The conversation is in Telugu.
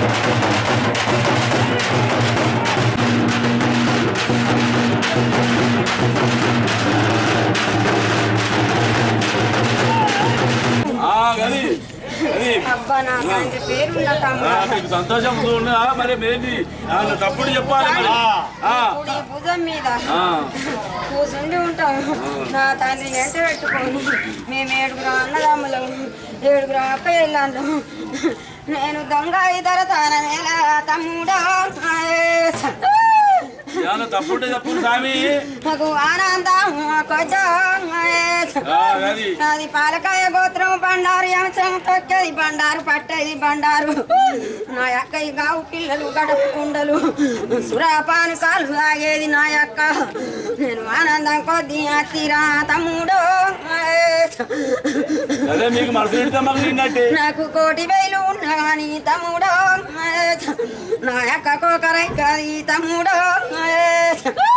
ఆ, గది గది అబ్బా నా తండ్రి పేరున్న ఆ, తమ్ముడు మీకు సంతోషం ఉన్నా మరి ఏంటి ఆ, నువ్వు తప్పుడు చెప్పాలి మరి ఆ, ఇప్పుడు ఈ భుజం మీద ఆ. కూర్చుండి ఉంటాం నా తండ్రి వెంట పెట్టుకొని మేము ఏడుగురం అన్నదమ్ములం ఏడుగురం అక్క వెళ్ళాను నేను దొంగ ఇతర తానమేలా తమ్ముడా ఏమన్నా తప్పుంటే చెప్పు స్వామి నాకు ఆనందం కొంచెం ఆ, గది అది పాలకాయ గోత్రం బండారు ఎంచం తొక్కేది బండారు పట్టేది బండారు నా యొక్క ఈ గావు పిల్లలు గడప కుండలు సురాపాను కాలు తాగేది నా యొక్క నేను ఆనందం కొద్ది అత్తిరా తమ్ముడు అదే మీకు మనసు పెడితే మాకు నిన్నట్టే నాకు కోటి వేలు ఉన్నగాని తమ్ముడు నా యొక్క కోకరై కది తమ్ముడు